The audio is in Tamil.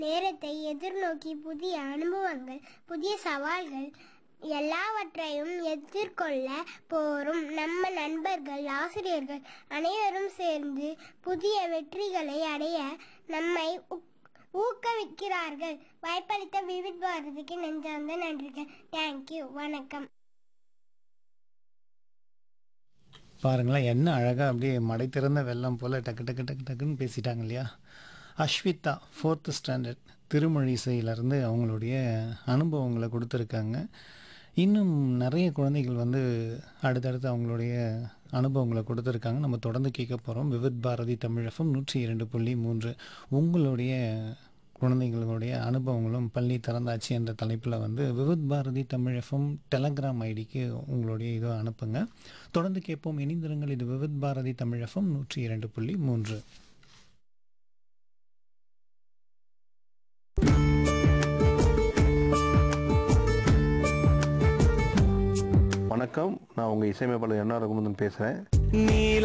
நேரத்தை எதிர்நோக்கி புதிய அனுபவங்கள் புதிய சவால்கள் எல்லாவற்றையும் எதிர்கொள்ள போரும் நம்ம நண்பர்கள் ஆசிரியர்கள் அனைவரும் சேர்ந்து புதிய வெற்றிகளை அடைய நம்மை ஊக்- ஊக்குவிக்கிறார்கள் வாய்ப்பளித்த விவித் பாரதிக்கு நெஞ்சார்ந்த நன்றிகள் தேங்க்யூ வணக்கம் பாருங்களேன் என்ன அழகாக அப்படியே மடை திறந்த வெள்ளம் போல் டக்கு டக்கு டக்கு டக்குன்னு பேசிட்டாங்க இல்லையா அஸ்விதா ஃபோர்த்து ஸ்டாண்டர்ட் திருமொழி இசையிலேருந்து அவங்களுடைய அனுபவங்களை கொடுத்துருக்காங்க இன்னும் நிறைய குழந்தைகள் வந்து அடுத்தடுத்து அவங்களுடைய அனுபவங்களை கொடுத்துருக்காங்க நம்ம தொடர்ந்து கேட்க போகிறோம் விவித் பாரதி தமிழகம் நூற்றி இரண்டு புள்ளி மூன்று உங்களுடைய குழந்தைங்களுடைய அனுபவங்களும் பள்ளி திறந்தாச்சு என்ற தலைப்பில் வந்து விவித் பாரதி தமிழகம் டெலகிராம் ஐடிக்கு உங்களுடைய இதை அனுப்புங்க தொடர்ந்து கேட்போம் இணைந்திருங்கள் இது விவித் பாரதி தமிழகம் நூற்றி இரண்டு புள்ளி மூன்று வணக்கம் நான் உங்கள் இசையமைப்பாளர் என்ஆர் ரகுமுந்தன் பேசுகிறேன்